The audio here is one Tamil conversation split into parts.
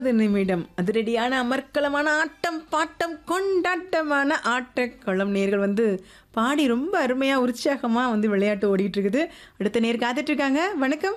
இது நிமிடம் அதிரடியான அமர்க்கலமான ஆட்டம் பாட்டம் கொண்டாட்டமான ஆட்டக்களம் நேர்கள் வந்து பாடி ரொம்ப அருமையா உற்சாகமா வந்து விளையாட்டு ஓடிட்டு இருக்குது அடுத்த நேர் காத்துட்டு இருக்காங்க வணக்கம்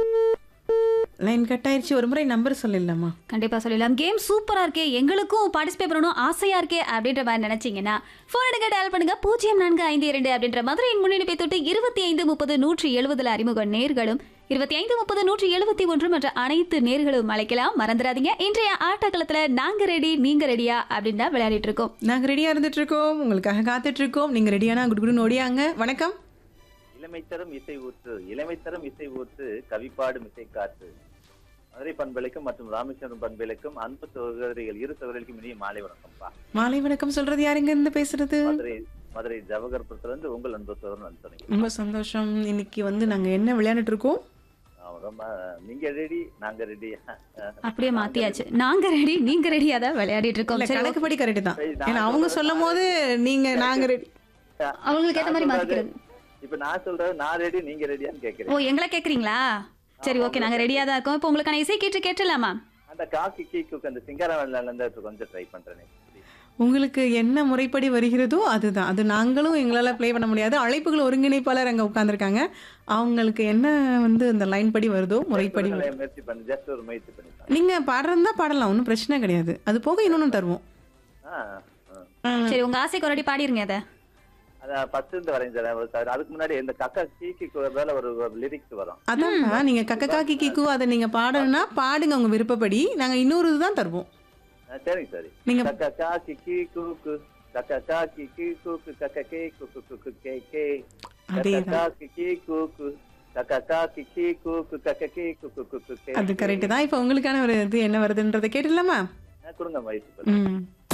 லைன் கட் ஆயிருச்சு ஒரு முறை நம்பர் சொல்லிடலாமா கண்டிப்பா சொல்லிடலாம் கேம் சூப்பரா இருக்கே எங்களுக்கும் பார்ட்டிசிபேட் பண்ணணும் ஆசையா இருக்கே அப்படின்ற மாதிரி நினைச்சீங்கன்னா போன் எடுங்க டயல் பண்ணுங்க பூஜ்ஜியம் நான்கு ஐந்து இரண்டு அப்படின்ற மதுரையின் முன்னெடுப்பை தொட்டு இருபத்தி ஐந்து முப்பது நூற்றி எழுபதுல அறிமுக நேர்களும் இருபத்தி ஐந்து முப்பது நூற்றி எழுபத்தி ஒன்று மற்ற அனைத்து நேர்களும் அழைக்கலாம் மறந்துடாதீங்க இன்றைய ஆட்டக்களத்துல நாங்க ரெடி நீங்க ரெடியா அப்படின்னு தான் விளையாடிட்டு இருக்கோம் நாங்க ரெடியா இருந்துட்டு இருக்கோம் உங்களுக்காக காத்துட்டு இருக்கோம் நீங்க ரெடியானா குடுகுடுன்னு ஓடியாங்க வணக்கம் இளமை தரும் இசை ஊற்று இளமை தரும் இசை ஊற்று கவிப்பாடும் இசை காற்று மதுரை பண்பலைக்கும் மற்றும் ராமேஸ்வரம் பண்பலைக்கும் அன்பு சகோதரிகள் இரு சகோதரிகளுக்கும் இனிய மாலை வணக்கம்ப்பா மாலை வணக்கம் சொல்றது யாருங்க இருந்து பேசுறது மதுரை மதுரை ஜவகர்புரத்துல இருந்து உங்கள் அன்பு சகோதரன் அனுப்பிச்சு ரொம்ப சந்தோஷம் இன்னைக்கு வந்து நாங்க என்ன விளையாண்டுட்டு இருக்கோம் ரொம்ப நீங்க ரெடி நாங்க ரெடி அப்படியே மாத்தியாச்சு நாங்க ரெடி நீங்க ரெடியா தான் விளையாடிட்டு இருக்கோம் இல்ல சரி கணக்குப்படி கரெக்ட் தான் சரி, நான் ஏன்னா அவங்க சொல்லும் போது நீங்க நாங்க ரெடி அவங்களுக்கு ஏத்த மாதிரி மாத்திக்கிறது இப்ப நான் சொல்றது நான் ரெடி நீங்க ரெடியான்னு ஓ கேக்குறேன் எங்களை கேக்குறீங்களா சரி ஓகே நாங்க ரெடியா தான் இருக்கோம் இப்போ உங்களுக்கான இசை கேட்டு கேட்டுலாமா அந்த காக்கி கீக்கு அந்த சிங்காரவேல இருந்து கொஞ்சம் ட்ரை பண்றேனே உங்களுக்கு என்ன முறைப்படி வருகிறதோ அதுதான் அது நாங்களும் எங்களால ப்ளே பண்ண முடியாது அழைப்புகள் ஒருங்கிணைப்பாளர் அங்க உட்கார்ந்திருக்காங்க அவங்களுக்கு என்ன வந்து இந்த லைன் படி வருதோ முறைப்படி ஒரு வரும். முயற்சி பண்ணி ஜஸ்ட் ஒரு முயற்சி பண்ணிட்டாங்க நீங்க பாடுறதா பாடலாம் ஒன்றும் பிரச்சனை கிடையாது அது போக இன்னொன்னு தருவோம் ஆ ஆ. ஆ, சரி உங்க ஆசைக்கு ஒரு வாட்டி பாடிருங்க அதை அதான் ஃபர்ஸ்ட் இருந்து வரைஞ்சேன் ஒரு சார் அதுக்கு முன்னாடி இந்த கக்கா கீக்கு மேல ஒரு லிரிக்ஸ் வரும் அதான் நீங்க கக்கக்கா கிக்கிக்கு அதை நீங்க பாடணும்னா பாடுங்க உங்க விருப்பப்படி நாங்க இன்னொரு இதுதான் தருவோம் ஆ, சரிங்க சரி நீங்க கக்கா காக்கி கீ கூக்கு கக்கா காக்கி கீ கூக்கு கக்கா கே குக்கு குக்கு கே கே கக்கா அதேதான் காக்கி கீ கூக்கு கக்கா காக்கி கீ கூக்கு கக்கா கே குக்கு குக்கு கே அது கரெக்ட் தான் இப்போ உங்களுக்கான ஒரு இது என்ன வருதுன்றதை கேட்டுடலாமா ஆ, கொடுங்க வயசு ம்